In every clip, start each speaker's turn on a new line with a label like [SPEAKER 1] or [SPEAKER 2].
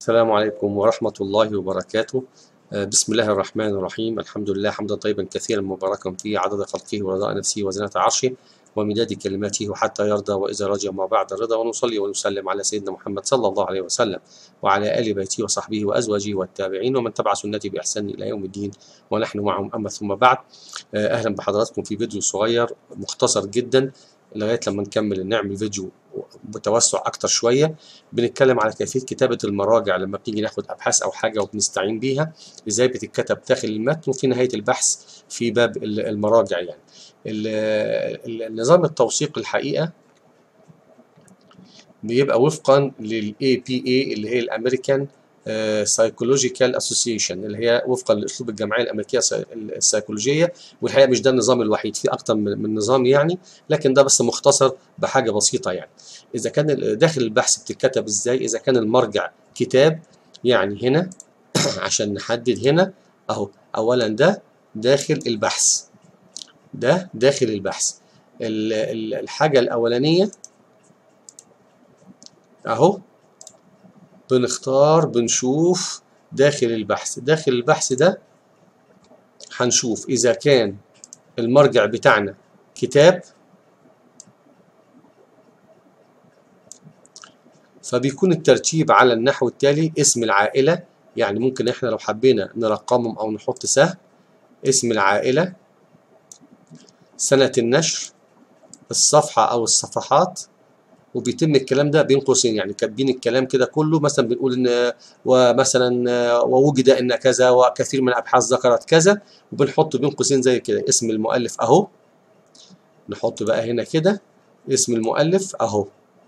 [SPEAKER 1] السلام عليكم ورحمة الله وبركاته آه، بسم الله الرحمن الرحيم الحمد لله حمدا طيبا كثيرا مباركا فيه عدد خلقه ورضاء نفسه وزنة عرشه ومداد كلماته حتى يرضى وإذا رجى ما بعد الرضا ونصلي ونسلم على سيدنا محمد صلى الله عليه وسلم وعلى آل بيته وصحبه وأزواجه والتابعين ومن تبع سنته بإحسان إلى يوم الدين ونحن معهم أما ثم بعد آه، أهلا بحضراتكم في فيديو صغير مختصر جدا لغاية لما نكمل نعمل فيديو بتوسع أكتر شوية بنتكلم على كيفية كتابة المراجع لما بنيجي ناخد أبحاث أو حاجة وبنستعين بيها إزاي بتتكتب داخل المتن وفي نهاية البحث في باب المراجع يعني النظام التوثيق الحقيقة بيبقى وفقا لل APA اللي هي الأمريكان سايكولوجيكال اسوسيشن اللي هي وفقا لاسلوب الجمعيه الامريكيه السيكولوجيه والحقيقه مش ده النظام الوحيد في اكتر من نظام يعني لكن ده بس مختصر بحاجه بسيطه يعني اذا كان داخل البحث بتتكتب ازاي اذا كان المرجع كتاب يعني هنا عشان نحدد هنا اهو اولا ده داخل البحث ده داخل البحث الحاجه الاولانيه اهو بنختار بنشوف داخل البحث داخل البحث ده هنشوف إذا كان المرجع بتاعنا كتاب فبيكون الترتيب على النحو التالي اسم العائلة يعني ممكن احنا لو حبينا نرقمهم أو نحط سهم اسم العائلة سنة النشر الصفحة أو الصفحات وبيتم الكلام ده بين قوسين يعني كاتبين الكلام كده كله مثلا بنقول ان ومثلا ووجد ان كذا وكثير من الابحاث ذكرت كذا وبنحط بين قوسين زي كده اسم المؤلف اهو نحط بقى هنا كده اسم المؤلف اهو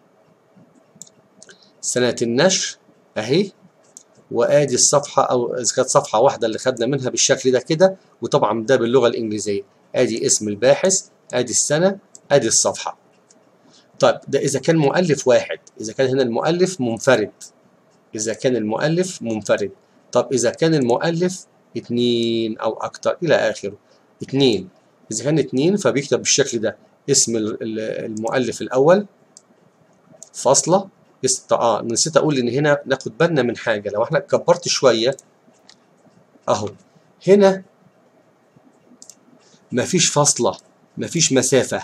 [SPEAKER 1] سنة النشر اهي وادي الصفحة او اذا كانت صفحة واحدة اللي خدنا منها بالشكل ده كده وطبعا ده باللغة الانجليزية ادي اسم الباحث ادي السنة ادي الصفحة طيب ده إذا كان مؤلف واحد إذا كان هنا المؤلف منفرد إذا كان المؤلف منفرد طب إذا كان المؤلف اتنين أو أكتر إلى آخره اتنين إذا كان اتنين فبيكتب بالشكل ده اسم المؤلف الأول فاصلة است... اه نسيت اقول ان هنا ناخد بالنا من حاجه لو احنا كبرت شويه اهو هنا مفيش فاصله مفيش مسافه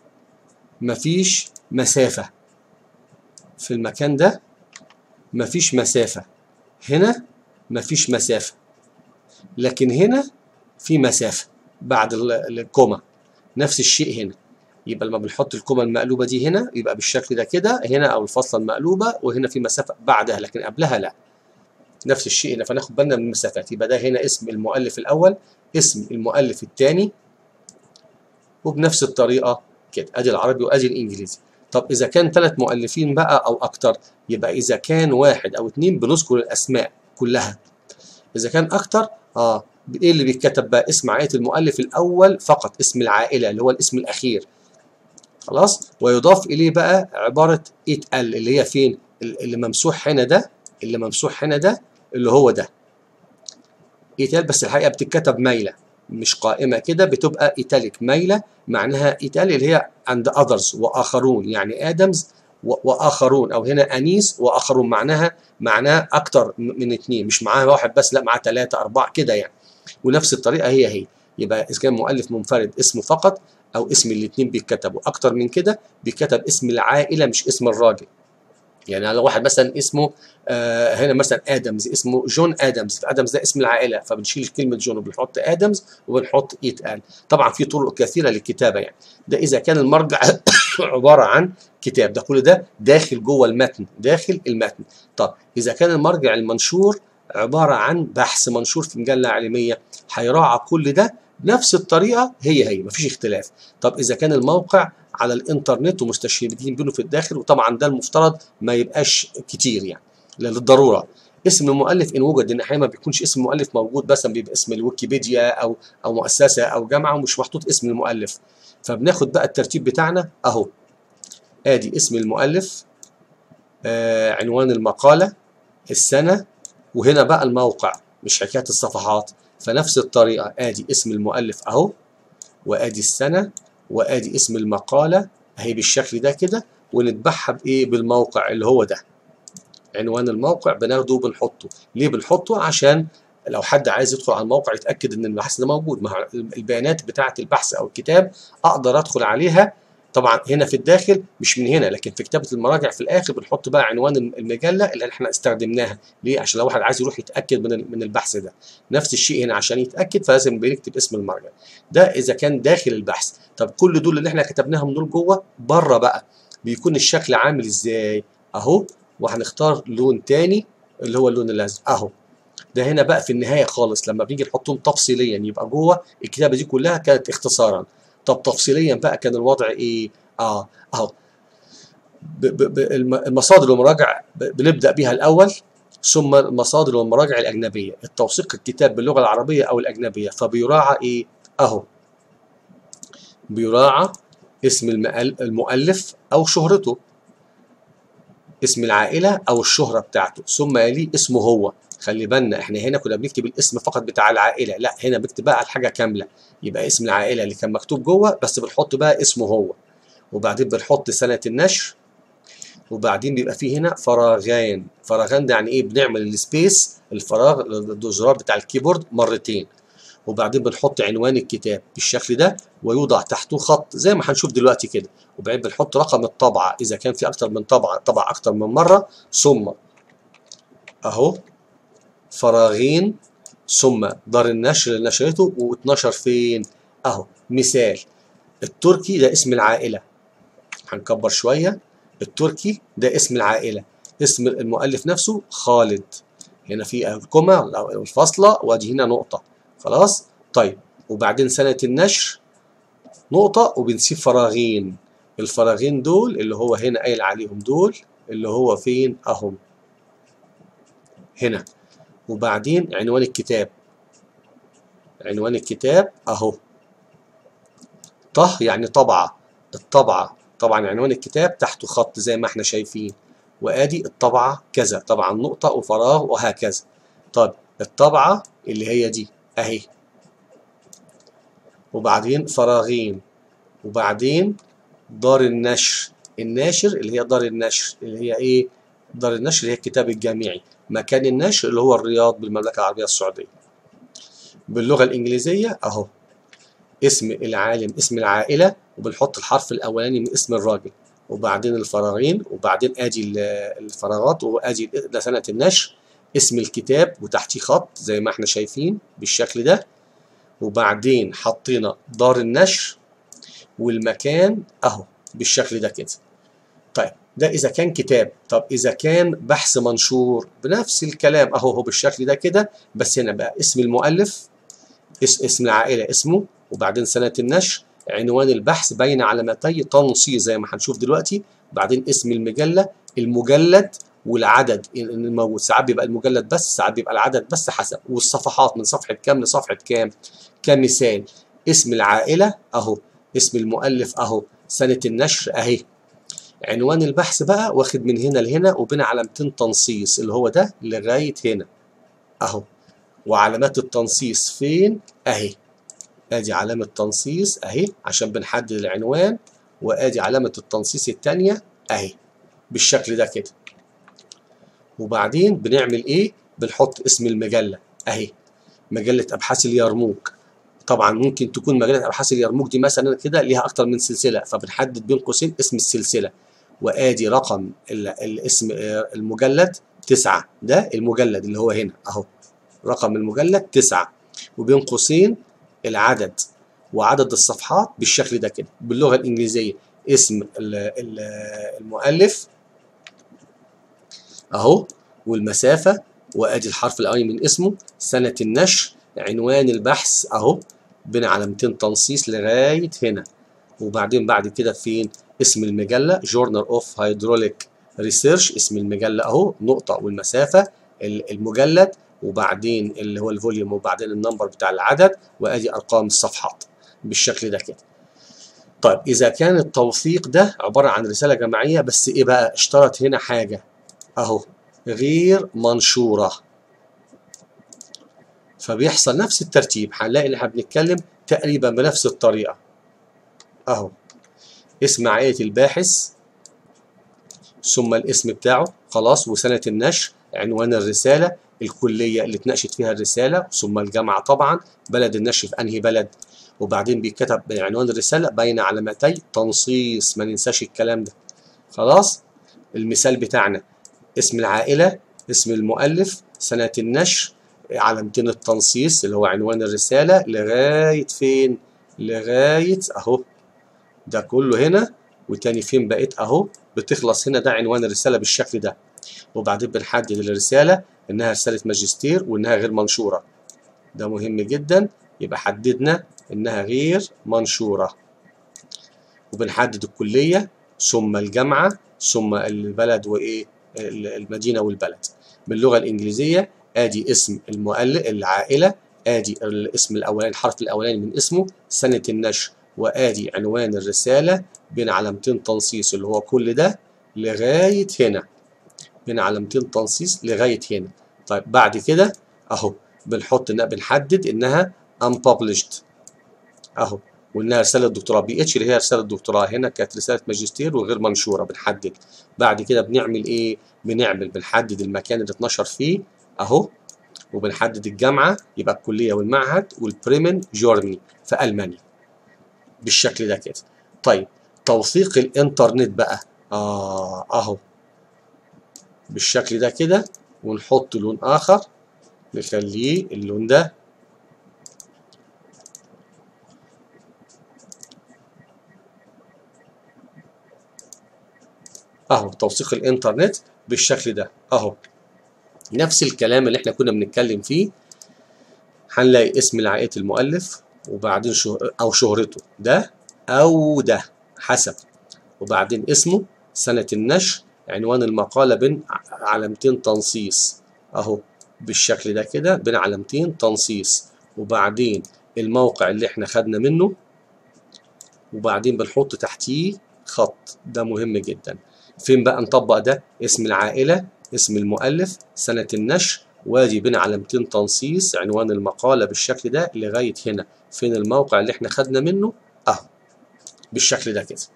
[SPEAKER 1] مفيش مسافة في المكان ده مفيش مسافة هنا مفيش مسافة لكن هنا في مسافة بعد الكوما نفس الشيء هنا يبقى لما بنحط الكوما المقلوبة دي هنا يبقى بالشكل ده كده هنا أو الفاصلة المقلوبة وهنا في مسافة بعدها لكن قبلها لا نفس الشيء هنا فناخد بالنا من المسافات يبقى ده هنا اسم المؤلف الأول اسم المؤلف الثاني وبنفس الطريقة كده ادي العربي وادي الانجليزي طب اذا كان ثلاث مؤلفين بقى او اكتر يبقى اذا كان واحد او اتنين بنذكر الاسماء كلها اذا كان اكتر اه ايه اللي بيتكتب بقى اسم عائله المؤلف الاول فقط اسم العائله اللي هو الاسم الاخير خلاص ويضاف اليه بقى عباره اتقل اللي هي فين اللي ممسوح هنا ده اللي ممسوح هنا ده اللي هو ده اتقل بس الحقيقه بتتكتب مايله مش قائمه كده بتبقى ايتاليك مايله معناها ايتالي اللي هي عند اذرز واخرون يعني ادمز واخرون او هنا انيس واخرون معناها معناها اكتر من اثنين مش معاها واحد بس لا معاه ثلاثه اربعه كده يعني ونفس الطريقه هي هي يبقى اذا كان مؤلف منفرد اسمه فقط او اسم الاثنين بيتكتبوا اكتر من كده بيتكتب اسم العائله مش اسم الراجل يعني لو واحد مثلا اسمه آه هنا مثلا ادمز اسمه جون ادمز ادمز ده اسم العائله فبنشيل كلمه جون وبنحط ادمز وبنحط يتقال طبعا في طرق كثيره للكتابه يعني ده اذا كان المرجع عباره عن كتاب ده كل ده داخل جوه المتن داخل المتن طب اذا كان المرجع المنشور عباره عن بحث منشور في مجله علميه هيراعى كل ده نفس الطريقه هي هي مفيش اختلاف طب اذا كان الموقع على الانترنت ومستشهدين بينه في الداخل وطبعا ده المفترض ما يبقاش كتير يعني للضروره اسم المؤلف ان وجد ان احيانا ما بيكونش اسم المؤلف موجود مثلا بيبقى اسم الويكيبيديا او او مؤسسه او جامعه ومش محطوط اسم المؤلف فبناخد بقى الترتيب بتاعنا اهو ادي اسم المؤلف آه عنوان المقاله السنه وهنا بقى الموقع مش حكايه الصفحات فنفس الطريقه ادي اسم المؤلف اهو وادي السنه وادي اسم المقاله اهي بالشكل ده كده ونتبعها بايه بالموقع اللي هو ده عنوان الموقع بناخده وبنحطه ليه بنحطه عشان لو حد عايز يدخل على الموقع يتاكد ان البحث ده موجود ما البيانات بتاعه البحث او الكتاب اقدر ادخل عليها طبعا هنا في الداخل مش من هنا لكن في كتابه المراجع في الاخر بنحط بقى عنوان المجله اللي احنا استخدمناها ليه عشان لو واحد عايز يروح يتاكد من من البحث ده نفس الشيء هنا عشان يتاكد فلازم بنكتب اسم المرجع ده اذا كان داخل البحث طب كل دول اللي احنا كتبناهم دول جوه بره بقى بيكون الشكل عامل ازاي اهو وهنختار لون تاني اللي هو اللون الازرق اهو ده هنا بقى في النهايه خالص لما بنيجي نحطهم تفصيليا يبقى جوه الكتابه دي كلها كانت اختصارا طب تفصيليا بقى كان الوضع ايه اه اهو المصادر والمراجع بنبدا بيها الاول ثم المصادر والمراجع الاجنبيه التوثيق الكتاب باللغه العربيه او الاجنبيه فبيراعى ايه اهو بيراعى اسم المؤلف او شهرته اسم العائله او الشهره بتاعته ثم يليه اسمه هو خلي بالنا احنا هنا كنا بنكتب الاسم فقط بتاع العائله لا هنا بنكتب بقى الحاجه كامله يبقى اسم العائله اللي كان مكتوب جوه بس بنحط بقى اسمه هو وبعدين بنحط سنه النشر وبعدين بيبقى فيه هنا فراغان فراغان ده يعني ايه بنعمل السبيس الفراغ الزرار بتاع الكيبورد مرتين وبعدين بنحط عنوان الكتاب بالشكل ده ويوضع تحته خط زي ما هنشوف دلوقتي كده وبعدين بنحط رقم الطبعه اذا كان في اكتر من طبعه طبع اكتر من مره ثم اهو فراغين ثم دار النشر اللي نشرته واتنشر فين اهو مثال التركي ده اسم العائله هنكبر شويه التركي ده اسم العائله اسم المؤلف نفسه خالد هنا في الكوما او الفاصله وادي هنا نقطه خلاص طيب وبعدين سنه النشر نقطه وبنسيب فراغين الفراغين دول اللي هو هنا قايل عليهم دول اللي هو فين اهم هنا وبعدين عنوان الكتاب عنوان الكتاب اهو طه يعني طبعة الطبعة طبعا عنوان الكتاب تحته خط زي ما احنا شايفين وادي الطبعة كذا طبعا نقطة وفراغ وهكذا طب الطبعة اللي هي دي اهي وبعدين فراغين وبعدين دار النشر الناشر اللي هي دار النشر اللي هي ايه دار النشر اللي هي الكتاب الجامعي مكان النشر اللي هو الرياض بالمملكة العربية السعودية باللغة الإنجليزية أهو اسم العالم اسم العائلة وبنحط الحرف الأولاني من اسم الراجل وبعدين الفراغين وبعدين ادي الفراغات وادي ده سنة النشر اسم الكتاب وتحتيه خط زي ما احنا شايفين بالشكل ده وبعدين حطينا دار النشر والمكان اهو بالشكل ده كده طيب ده اذا كان كتاب طب اذا كان بحث منشور بنفس الكلام اهو هو بالشكل ده كده بس هنا بقى اسم المؤلف اسم العائله اسمه وبعدين سنه النشر عنوان البحث بين علامتي تنصيص زي ما هنشوف دلوقتي بعدين اسم المجله المجلد والعدد الموجود ساعات بيبقى المجلد بس ساعات بيبقى العدد بس حسب والصفحات من صفحه كام لصفحه كام كمثال اسم العائله اهو اسم المؤلف اهو سنه النشر اهي عنوان البحث بقى واخد من هنا لهنا وبين علامتين تنصيص اللي هو ده لغايه هنا اهو وعلامات التنصيص فين اهي ادي علامه تنصيص اهي عشان بنحدد العنوان وادي علامه التنصيص الثانيه اهي بالشكل ده كده وبعدين بنعمل ايه بنحط اسم المجله اهي مجله ابحاث اليرموك طبعا ممكن تكون مجله ابحاث اليرموك دي مثلا كده ليها اكتر من سلسله فبنحدد بين قوسين اسم السلسله وادي رقم الاسم المجلد تسعة ده المجلد اللي هو هنا اهو رقم المجلد تسعة وبين قوسين العدد وعدد الصفحات بالشكل ده كده باللغة الإنجليزية اسم المؤلف اهو والمسافة وادي الحرف الأولاني من اسمه سنة النشر عنوان البحث اهو بين علامتين تنصيص لغاية هنا وبعدين بعد كده فين اسم المجلة جورنال اوف هيدروليك ريسيرش اسم المجلة اهو نقطة والمسافة المجلد وبعدين اللي هو الفوليوم وبعدين النمبر بتاع العدد وادي ارقام الصفحات بالشكل ده كده طيب اذا كان التوثيق ده عبارة عن رسالة جماعية بس ايه بقى اشترط هنا حاجة اهو غير منشورة فبيحصل نفس الترتيب هنلاقي ان احنا بنتكلم تقريبا بنفس الطريقة اهو اسم عائلة الباحث ثم الاسم بتاعه خلاص وسنة النشر عنوان الرسالة الكلية اللي اتناقشت فيها الرسالة ثم الجامعة طبعا بلد النشر في أنهي بلد وبعدين بيتكتب عنوان الرسالة بين علامتي تنصيص ما ننساش الكلام ده خلاص المثال بتاعنا اسم العائلة اسم المؤلف سنة النشر علامتين التنصيص اللي هو عنوان الرسالة لغاية فين لغاية اهو ده كله هنا وتاني فين بقيت اهو بتخلص هنا ده عنوان الرسالة بالشكل ده وبعدين بنحدد الرسالة انها رسالة ماجستير وانها غير منشورة ده مهم جدا يبقى حددنا انها غير منشورة وبنحدد الكلية ثم الجامعة ثم البلد وايه المدينة والبلد باللغة الإنجليزية ادي اسم المؤلف العائلة ادي الاسم الاولاني الحرف الاولاني من اسمه سنة النشر وادي عنوان الرسالة بين علامتين تنصيص اللي هو كل ده لغاية هنا بين علامتين تنصيص لغاية هنا طيب بعد كده اهو بنحط انها بنحدد انها unpublished اهو وانها رساله دكتوراه بي اتش اللي هي رساله دكتوراه هنا كانت رساله ماجستير وغير منشوره بنحدد بعد كده بنعمل ايه بنعمل بنحدد المكان اللي اتنشر فيه اهو وبنحدد الجامعه يبقى الكليه والمعهد والبريمن جورماني في المانيا بالشكل ده كده طيب توثيق الانترنت بقى اه اهو بالشكل ده كده ونحط لون اخر نخليه اللون ده اهو توثيق الانترنت بالشكل ده اهو نفس الكلام اللي احنا كنا بنتكلم فيه هنلاقي اسم العائلة المؤلف وبعدين شه... او شهرته ده او ده حسب وبعدين اسمه سنة النشر عنوان المقالة بين علامتين تنصيص اهو بالشكل ده كده بين علامتين تنصيص وبعدين الموقع اللي احنا خدنا منه وبعدين بنحط تحتيه خط ده مهم جدا فين بقى نطبق ده اسم العائلة اسم المؤلف سنة النشر وادي بين علامتين تنصيص عنوان المقالة بالشكل ده لغاية هنا فين الموقع اللي احنا خدنا منه اهو بالشكل ده كده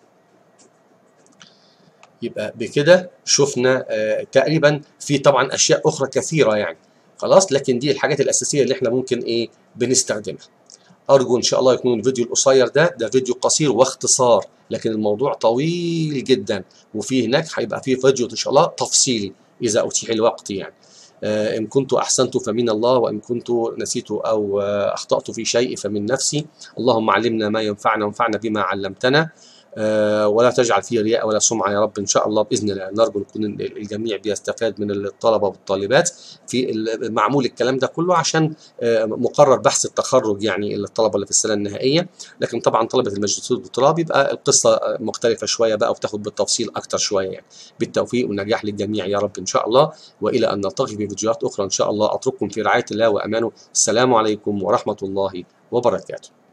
[SPEAKER 1] يبقى بكده شفنا آه تقريبا في طبعا اشياء اخرى كثيرة يعني خلاص لكن دي الحاجات الاساسية اللي احنا ممكن ايه بنستخدمها ارجو ان شاء الله يكون الفيديو القصير ده ده فيديو قصير واختصار لكن الموضوع طويل جدا وفي هناك هيبقى فيه فيديو ان شاء الله تفصيلي اذا اتيح الوقت يعني آه ان كنت احسنت فمن الله وان كنت نسيت او آه اخطات في شيء فمن نفسي اللهم علمنا ما ينفعنا وانفعنا بما علمتنا آه ولا تجعل فيه رياء ولا سمعة يا رب إن شاء الله بإذن الله نرجو نكون الجميع بيستفاد من الطلبة والطالبات في معمول الكلام ده كله عشان آه مقرر بحث التخرج يعني الطلبة اللي في السنة النهائية لكن طبعا طلبة الماجستير والدكتوراه بيبقى القصة مختلفة شوية بقى وبتاخد بالتفصيل أكتر شوية يعني بالتوفيق والنجاح للجميع يا رب إن شاء الله وإلى أن نلتقي في فيديوهات أخرى إن شاء الله أترككم في رعاية الله وأمانه السلام عليكم ورحمة الله وبركاته